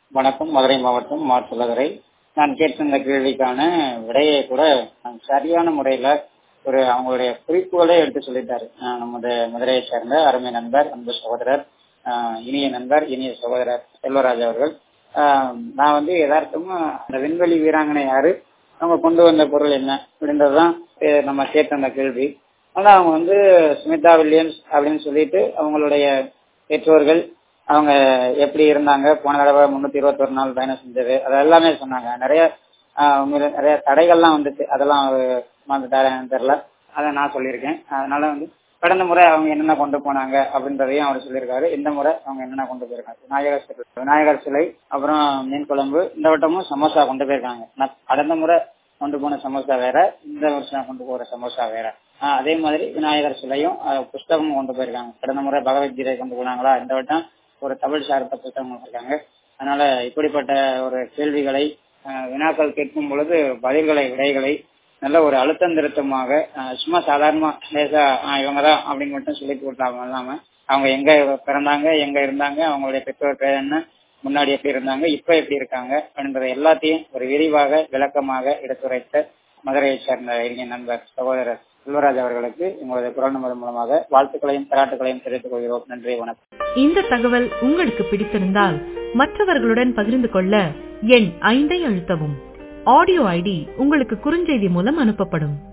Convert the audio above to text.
வணக்கம் மதுரை மாவட்டம் மாற்றுலகரை நான் கேட்டிருந்த கேள்விக்கான விடையை கூட நான் சரியான முறையில ஒரு அவங்களுடைய குறிப்புகளே எடுத்து சொல்லிட்டாரு ஆஹ் நமது மதுரையை சேர்ந்த அருமை நண்பர் அன்பு சகோதரர் ஆஹ் இனிய நண்பர் இனிய சகோதரர் செல்வராஜ் அவர்கள் ஆஹ் நான் வந்து யதார்த்தமா அந்த விண்வெளி வீராங்கனை யாரு அவங்க கொண்டு வந்த பொருள் என்ன அப்படின்றதுதான் அஹ் நம்ம கேட்ட அந்த கேள்வி ஆனா அவங்க வந்து சுமிதா வில்லியம்ஸ் அப்படின்னு சொல்லிட்டு அவங்களுடைய பெற்றோர்கள் அவங்க எப்படி இருந்தாங்க போன தடவை முன்னூத்தி இருபத்தொரு நாள் பயணம் செஞ்சது அது எல்லாமே சொன்னாங்க நிறைய ஆஹ் உண்மையில நிறைய தடைகள்லாம் வந்துச்சு அதெல்லாம் அவரு மறந்துட்டாருன்னு தெரியல அதை நான் சொல்லியிருக்கேன் அதனால வந்து கடந்த முறை அவங்க என்னென்ன கொண்டு போனாங்க அப்படின்றதையும் அவர் சொல்லியிருக்காரு இந்த முறை அவங்க என்னென்ன கொண்டு போயிருக்காங்க விநாயகர் சிலை விநாயகர் சிலை அப்புறம் மீன் குழம்பு இந்த வட்டமும் சமோசா கொண்டு போயிருக்காங்க நான் கடந்த முறை கொண்டு போன சமோசா வேற இந்த வருஷம் கொண்டு போற சமோசா வேற ஆஹ் அதே மாதிரி விநாயகர் சிலையும் ஆஹ் புஸ்தகமும் கொண்டு போயிருக்காங்க கடந்த முறை பகவத்கீதை கொண்டு போனாங்களா இந்த வட்டம் ஒரு தமிழ் சார்ந்த புத்தகம் வச்சிருக்காங்க அதனால இப்படிப்பட்ட ஒரு கேள்விகளை ஆஹ் வினாக்கள் கேட்கும் பொழுது பதில்களை விடைகளை நல்ல ஒரு அழுத்தம் திருத்தமாக ஆஹ் சும்மா சாதாரணமா லேசா ஆஹ் இவங்கதான் அப்படின்னு மட்டும் சொல்லி போட்டாங்க இல்லாம அவங்க எங்க பிறந்தாங்க எங்க இருந்தாங்க அவங்களுடைய பெற்றோர் பேர் என்ன முன்னாடி எப்படி இருந்தாங்க இப்ப எப்படி இருக்காங்க அப்படின்றத எல்லாத்தையும் ஒரு விரிவாக விளக்கமாக எடுத்துரைத்த மதுரையை சேர்ந்த இளைஞர் நண்பர் சகோதரர் செல்வராஜ் அவர்களுக்கு எங்களுடைய குரல் நம்பர் மூலமாக வாழ்த்துக்களையும் பாராட்டுகளையும் தெரிவித்துக் கொள்கிறோம் நன்றி வணக்கம் இந்த தகவல் உங்களுக்கு பிடித்திருந்தால் மற்றவர்களுடன் பகிர்ந்து கொள்ள எண் ஐந்தை அழுத்தவும் ஆடியோ ஐடி உங்களுக்கு குறுஞ்செய்தி மூலம் அனுப்பப்படும்